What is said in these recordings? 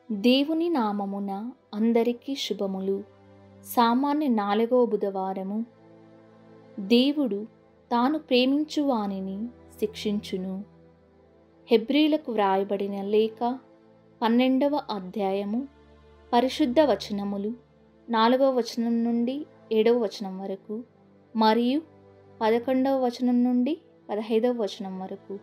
దేవుని నామమున అందరికీ శుభములు సామాన్య నాలుగవ బుధవారము దేవుడు తాను ప్రేమించు వానిని శిక్షించును హెబ్రీలకు వ్రాయబడిన లేఖ పన్నెండవ అధ్యాయము పరిశుద్ధ వచనములు నాలుగవ వచనం నుండి ఏడవ వచనం వరకు మరియు పదకొండవ వచనం నుండి పదహైదవ వచనం వరకు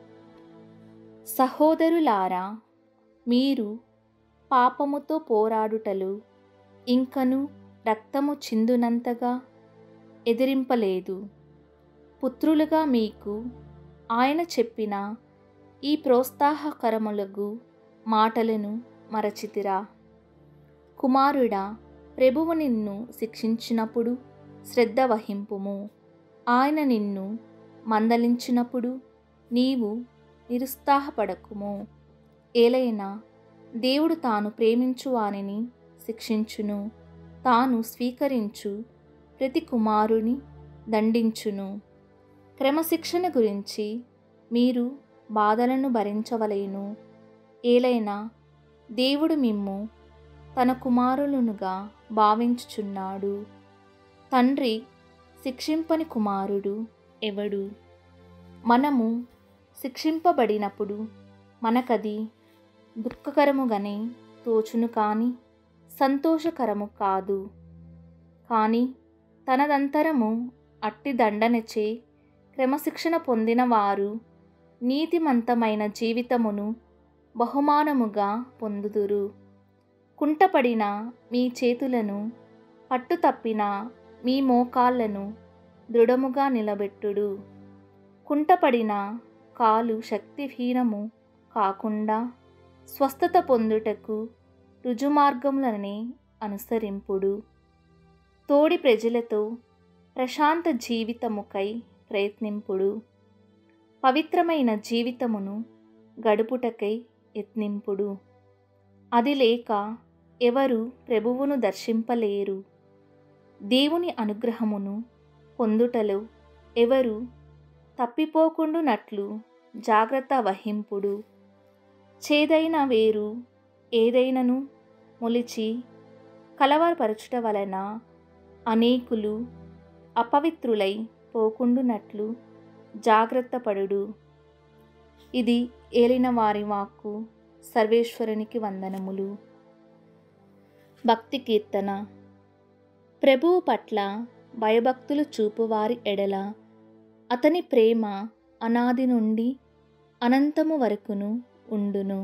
సహోదరులారా మీరు పాపముతో పోరాడుటలు ఇంకను రక్తము చిందునంతగా ఎదిరింపలేదు పుత్రులుగా మీకు ఆయన చెప్పిన ఈ ప్రోత్సాహకరములగు మాటలను మరచితిరా కుమారుడా ప్రభువు నిన్ను శిక్షించినప్పుడు శ్రద్ధ వహింపుము ఆయన నిన్ను మందలించినప్పుడు నీవు నిరుత్సాహపడకుము ఏలైనా దేవుడు తాను ప్రేమించు వానిని శిక్షించును తాను స్వీకరించు ప్రతి కుమారుని దండించును క్రమశిక్షణ గురించి మీరు బాధలను భరించవలేను ఏలైనా దేవుడు మిమ్ము తన కుమారులనుగా భావించుచున్నాడు తండ్రి శిక్షింపని కుమారుడు ఎవడు మనము శిక్షింపబడినప్పుడు మనకది దుఃఖకరముగానే తోచును కానీ సంతోషకరము కాదు కానీ తనదంతరము అట్టి దండనచే క్రమశిక్షణ పొందిన వారు నీతిమంతమైన జీవితమును బహుమానముగా పొందుదురు కుంటపడిన మీ చేతులను పట్టుతప్పిన మీ మోకాళ్లను దృఢముగా నిలబెట్టుడు కుంటపడిన కాలు శక్తిహీనము కాకుండా స్వస్థత పొందుటకు రుజుమార్గములనే అనుసరింపుడు తోడి ప్రజలతో ప్రశాంత జీవితముకై ప్రయత్నింపుడు పవిత్రమైన జీవితమును గడుపుటకై యత్నింపుడు అది లేక ఎవరు ప్రభువును దర్శింపలేరు దేవుని అనుగ్రహమును పొందుటలో ఎవరు తప్పిపోకుండునట్లు జాగ్రత్త వహింపుడు చేదైన వేరు ఏదైనను మొలిచి కలవరపరచుట వలన అనేకులు అపవిత్రులై పోకుండునట్లు జాగ్రత్త పడుడు ఇది ఏలిన వారి వాక్కు సర్వేశ్వరునికి వందనములు భక్తి కీర్తన ప్రభువు పట్ల భయభక్తులు చూపువారి ఎడల అతని ప్రేమ అనాది నుండి అనంతము వరకును ఉండును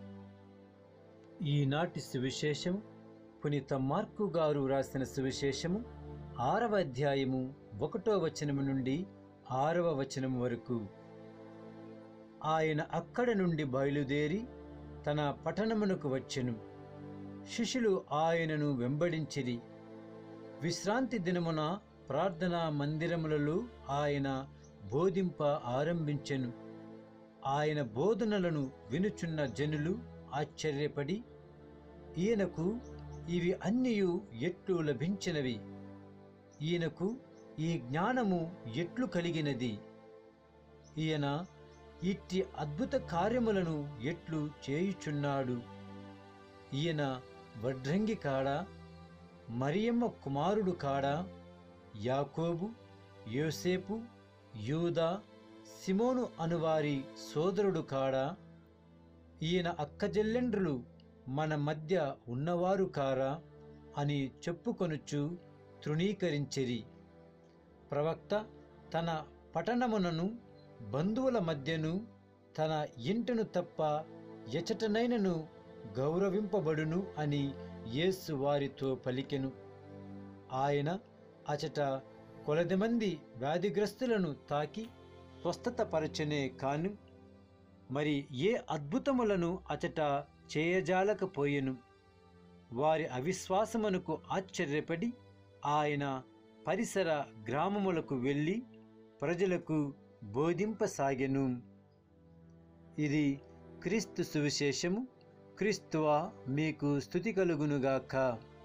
ఈనాటి సువిశేషం పునీత మార్కు గారు రాసిన సువిశేషము ఆరవ అధ్యాయము ఒకటో వచనము నుండి ఆరవ వచనం వరకు ఆయన అక్కడ నుండి బయలుదేరి తన పట్టణమునకు వచ్చెను శిష్యులు ఆయనను వెంబడించిరి విశ్రాంతి దినమున ప్రార్థనా మందిరములలో ఆయన బోధింప ఆరంభించెను ఆయన బోధనలను వినుచున్న జనులు ఆశ్చర్యపడి ఈయనకు ఇవి అన్నియు ఎట్లు లభించినవి ఈయనకు ఈ జ్ఞానము ఎట్లు కలిగినది ఈయన ఇట్టి అద్భుత కార్యములను ఎట్లు చేయుచున్నాడు ఈయన వడ్రంగి కాడా మరియమ్మ కుమారుడు కాడా యాకోబు యోసేపు యూదా సిమోను అనువారి సోదరుడు కాడా ఈయన అక్కజెల్లెండ్రులు మన మధ్య ఉన్నవారు కారా అని చెప్పుకొనుచు తృణీకరించిరి ప్రవక్త తన పట్టణమునను బంధువుల మధ్యను తన ఇంటను తప్ప ఎచటనైనను గౌరవింపబడును అని యేసు వారితో పలికెను ఆయన అచట కొలది మంది వ్యాధిగ్రస్తులను తాకి స్వస్థతపరచనే కాను మరి ఏ అద్భుతములను అచట చేయజాలకపోయెను వారి అవిశ్వాసమునకు ఆశ్చర్యపడి ఆయన పరిసర గ్రామములకు వెళ్ళి ప్రజలకు బోధింపసాగెను ఇది క్రీస్తు సువిశేషము క్రీస్తువా మీకు స్థుతి కలుగునుగాక